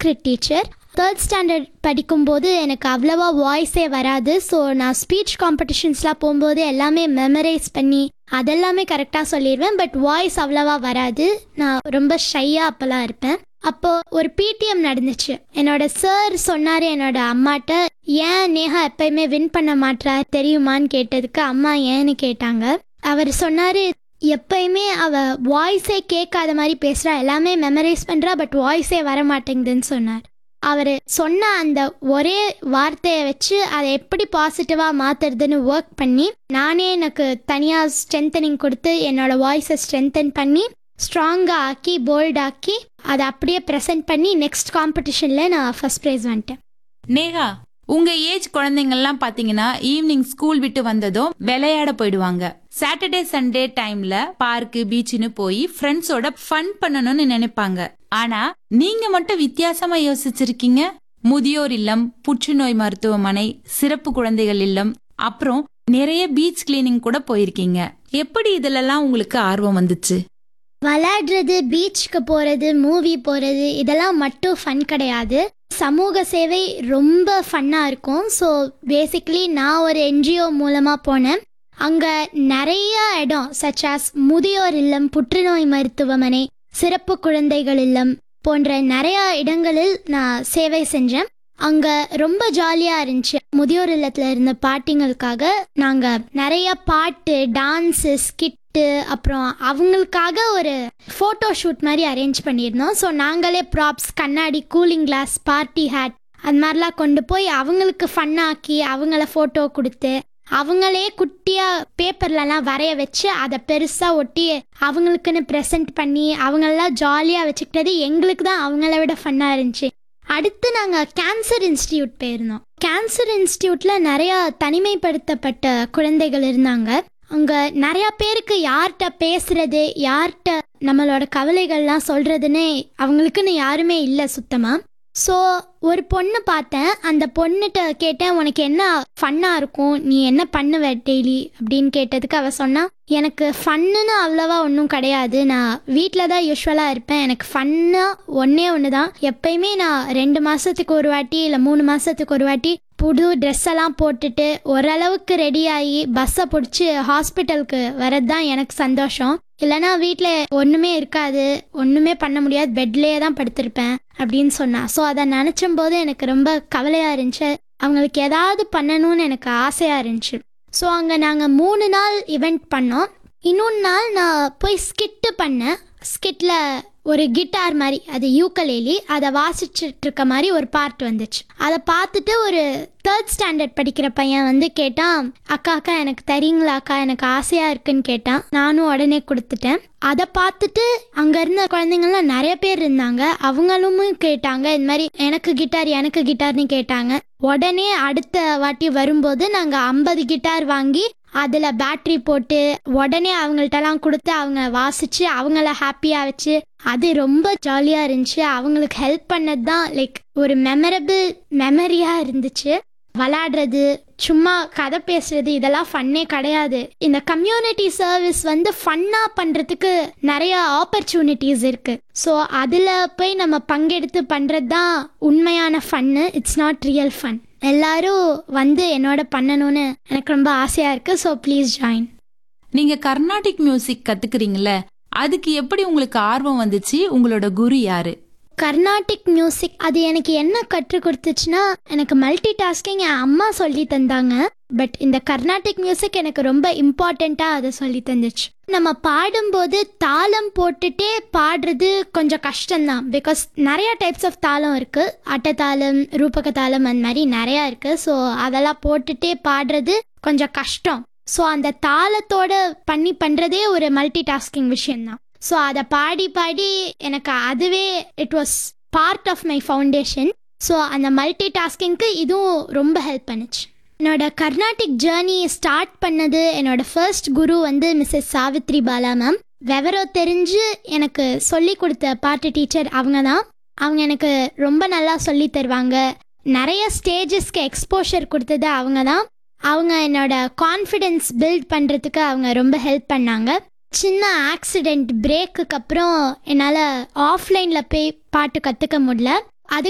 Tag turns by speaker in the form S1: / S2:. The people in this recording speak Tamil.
S1: சான்ஸ்கிரிட் டீச்சர் தேர்ட் ஸ்டாண்டர்ட் படிக்கும்போது எனக்கு அவ்வளவா வாய்ஸே வராது ஸோ நான் ஸ்பீச் காம்படிஷன்ஸ்லாம் போகும்போது எல்லாமே மெமரைஸ் பண்ணி அதெல்லாமே கரெக்டாக சொல்லிடுவேன் பட் வாய்ஸ் அவ்வளவா வராது நான் ரொம்ப ஷையாக அப்போல்லாம் இருப்பேன் அப்போ ஒரு பிடிஎம் நடந்துச்சு என்னோட சார் சொன்னாரு என்னோட அம்மாட்ட ஏன் நேஹா எப்பயுமே வின் பண்ண மாட்றா தெரியுமான்னு கேட்டதுக்கு அம்மா ஏன்னு கேட்டாங்க அவர் சொன்னாரு எப்பயுமே அவ வாய்ஸே கேட்காத மாதிரி பேசுறா எல்லாமே மெமரைஸ் பண்றா பட் வாய்ஸே வர மாட்டேங்குதுன்னு சொன்னார் அவர் சொன்ன அந்த ஒரே வார்த்தையை வச்சு அதை எப்படி பாசிட்டிவாக மாற்றுறதுன்னு ஒர்க் பண்ணி நானே எனக்கு தனியாக ஸ்ட்ரென்தனிங் கொடுத்து என்னோட வாய்ஸை ஸ்ட்ரென்தன் பண்ணி ஸ்ட்ராங்காக ஆக்கி போல்டாக்கி அதை அப்படியே ப்ரெசென்ட் பண்ணி நெக்ஸ்ட் காம்படிஷனில் நான் ஃபர்ஸ்ட் ப்ரைஸ் வந்துட்டேன்
S2: நேஹா உங்க ஏஜ் குழந்தைங்கள்லாம் பாத்தீங்கன்னா ஈவினிங் ஸ்கூல் விட்டு வந்ததும் விளையாட போயிடுவாங்க சாட்டர்டே சண்டே டைம்ல பார்க்கு பீச்சுன்னு போய் ஃப்ரெண்ட்ஸோட ஃபன் பண்ணணும்னு நினைப்பாங்க ஆனா நீங்க மட்டும் வித்தியாசமா யோசிச்சிருக்கீங்க முதியோர் இல்லம் புற்றுநோய் மருத்துவமனை சிறப்பு குழந்தைகள் இல்லம் அப்புறம் நிறைய பீச் கிளீனிங் கூட போயிருக்கீங்க எப்படி இதுலலாம் உங்களுக்கு ஆர்வம் வந்துச்சு
S1: விளையாடுறது பீச்சுக்கு போகிறது மூவி போகிறது இதெல்லாம் மட்டும் ஃபன் கிடையாது சமூக சேவை ரொம்ப ஃபன்னாக இருக்கும் ஸோ பேசிக்கலி நான் ஒரு என்ஜிஓ மூலமாக போனேன் அங்கே நிறைய இடம் சச்சாஸ் முதியோர் இல்லம் புற்றுநோய் மருத்துவமனை சிறப்பு குழந்தைகள் இல்லம் போன்ற நிறைய இடங்களில் நான் சேவை செஞ்சேன் அங்கே ரொம்ப ஜாலியாக இருந்துச்சு முதியோர் இல்லத்தில் இருந்த பாட்டிங்களுக்காக நாங்கள் நிறைய பாட்டு டான்ஸு ஸ்கிட்டு அப்புறம் அவங்களுக்காக ஒரு ஃபோட்டோ ஷூட் மாதிரி அரேஞ்ச் பண்ணியிருந்தோம் ஸோ நாங்களே ப்ராப்ஸ் கண்ணாடி கூலிங் கிளாஸ் பார்ட்டி ஹேட் அது மாதிரிலாம் கொண்டு போய் அவங்களுக்கு ஃபன்னாக்கி அவங்கள ஃபோட்டோ கொடுத்து அவங்களே குட்டியாக பேப்பர்லலாம் வரைய வச்சு அதை பெருசாக ஒட்டி அவங்களுக்குன்னு ப்ரெசென்ட் பண்ணி அவங்களெல்லாம் ஜாலியாக வச்சுக்கிட்டது எங்களுக்கு தான் அவங்கள விட ஃபன்னாக இருந்துச்சு அடுத்து நாங்கள் கேன்சர் இன்ஸ்டியூட் போயிருந்தோம் கேன்சர் இன்ஸ்டியூட்டில் நிறையா தனிமைப்படுத்தப்பட்ட குழந்தைகள் இருந்தாங்க அங்கே நிறையா பேருக்கு யார்கிட்ட பேசுறது யார்கிட்ட நம்மளோட கவலைகள்லாம் சொல்கிறதுன்னு அவங்களுக்குன்னு யாருமே இல்லை சுத்தமாக ஸோ ஒரு பொண்ணு பார்த்தேன் அந்த பொண்ணுகிட்ட கேட்டேன் உனக்கு என்ன ஃபன்னாக இருக்கும் நீ என்ன பண்ணுவ டெய்லி அப்படின்னு கேட்டதுக்கு அவள் சொன்னா எனக்கு ஃபன்னுன்னு அவ்வளோவா ஒன்றும் கிடையாது நான் வீட்டில் தான் யூஸ்வலாக இருப்பேன் எனக்கு ஃபன்னாக ஒன்றே ஒன்று தான் எப்பயுமே நான் ரெண்டு மாதத்துக்கு ஒரு வாட்டி இல்லை மூணு மாதத்துக்கு ஒரு வாட்டி புது ட்ரெஸ் எல்லாம் போட்டுட்டு ஓரளவுக்கு ரெடி ஆகி பஸ்ஸை பிடிச்சி ஹாஸ்பிட்டலுக்கு வரது தான் எனக்கு சந்தோஷம் இல்லைனா வீட்டில் ஒன்றுமே இருக்காது ஒன்றுமே பண்ண முடியாது பெட்லேயே தான் படுத்திருப்பேன் அப்படின்னு சொன்னா ஸோ அதை நினச்சும் போது எனக்கு ரொம்ப கவலையாக இருந்துச்சு அவங்களுக்கு ஏதாவது பண்ணணும்னு எனக்கு ஆசையாக இருந்துச்சு ஸோ அங்கே நாங்கள் மூணு நாள் இவெண்ட் பண்ணோம் இன்னொன்று நாள் நான் போய் ஸ்கிட்டு பண்ணேன் ஸ்கிட்டில் ஒரு கிட்டார் மாதிரி அது யூக்கலேலி அதை வாசிச்சுட்டு இருக்க மாதிரி ஒரு பார்ட் வந்துச்சு அதை பார்த்துட்டு ஒரு தேர்ட் ஸ்டாண்டர்ட் படிக்கிற பையன் வந்து கேட்டான் அக்கா அக்கா எனக்கு தரீங்களா அக்கா எனக்கு ஆசையாக இருக்குன்னு கேட்டான் நானும் உடனே கொடுத்துட்டேன் அதை பார்த்துட்டு அங்கே இருந்த குழந்தைங்கள்லாம் நிறைய பேர் இருந்தாங்க அவங்களும் கேட்டாங்க இந்த மாதிரி எனக்கு கிட்டார் எனக்கு கிட்டார்னு கேட்டாங்க உடனே அடுத்த வாட்டி வரும்போது நாங்கள் ஐம்பது கிட்டார் வாங்கி அதில் பேட்ரி போட்டு உடனே அவங்கள்ட்டலாம் கொடுத்து அவங்க வாசிச்சு அவங்கள ஹாப்பியாக வச்சு அது ரொம்ப ஜாலியாக இருந்துச்சு அவங்களுக்கு ஹெல்ப் பண்ணது தான் லைக் ஒரு மெமரபிள் மெமரியாக இருந்துச்சு விளாடுறது சும்மா கதை பேசுறது இதெல்லாம் ஃபன்னே கிடையாது இந்த கம்யூனிட்டி சர்வீஸ் வந்து ஃபன்னாக பண்ணுறதுக்கு நிறைய ஆப்பர்ச்சுனிட்டிஸ் இருக்கு ஸோ அதில் போய் நம்ம பங்கெடுத்து பண்ணுறது தான் உண்மையான ஃபன்னு இட்ஸ் நாட் ரியல் ஃபன் எல்லாரும் வந்து என்னோட பண்ணணும்னு எனக்கு ரொம்ப ஆசையாக இருக்கு ஸோ ப்ளீஸ் ஜாயின்
S2: நீங்க கர்நாடிக் மியூசிக் கத்துக்கிறீங்கல்ல அதுக்கு எப்படி உங்களுக்கு ஆர்வம் வந்துச்சு உங்களோட குரு யாரு
S1: கர்நாடிக் மியூசிக் அது எனக்கு என்ன கற்றுக் கொடுத்துச்சுன்னா எனக்கு மல்டி டாஸ்கிங் என் அம்மா சொல்லி தந்தாங்க பட் இந்த கர்நாடிக் மியூசிக் எனக்கு ரொம்ப இம்பார்ட்டண்ட்டாக அதை சொல்லி தந்துச்சு நம்ம பாடும்போது தாளம் போட்டுட்டே பாடுறது கொஞ்சம் கஷ்டம்தான் பிகாஸ் நிறைய டைப்ஸ் ஆஃப் தாளம் இருக்கு அட்டத்தாளம் ரூபக தாளம் அந்த மாதிரி நிறையா இருக்கு ஸோ அதெல்லாம் போட்டுட்டே பாடுறது கொஞ்சம் கஷ்டம் ஸோ அந்த தாளத்தோட பண்ணி பண்ணுறதே ஒரு மல்டி டாஸ்கிங் விஷயம்தான் ஸோ அதை பாடி பாடி எனக்கு அதுவே it was part of my foundation so அந்த மல்டி டாஸ்கிங்க்கு இதுவும் ரொம்ப ஹெல்ப் பண்ணுச்சு என்னோட கர்நாடிக் ஜேர்னி ஸ்டார்ட் பண்ணது என்னோட ஃபர்ஸ்ட் குரு வந்து மிஸ்ஸஸ் சாவித்ரி பாலா மேம் விவரம் தெரிஞ்சு எனக்கு சொல்லி கொடுத்த பாட்டு டீச்சர் அவங்க தான் அவங்க எனக்கு ரொம்ப நல்லா சொல்லி தருவாங்க நிறைய ஸ்டேஜஸ்க்கு எக்ஸ்போஷர் கொடுத்தது அவங்க தான் அவங்க என்னோட கான்ஃபிடென்ஸ் பில்ட் பண்ணுறதுக்கு அவங்க ரொம்ப ஹெல்ப் பண்ணாங்க சின்ன ஆக்சிடெண்ட் பிரேக்குக்கு அப்புறம் என்னால் ஆஃப்லைனில் போய் பாட்டு கற்றுக்க முடியல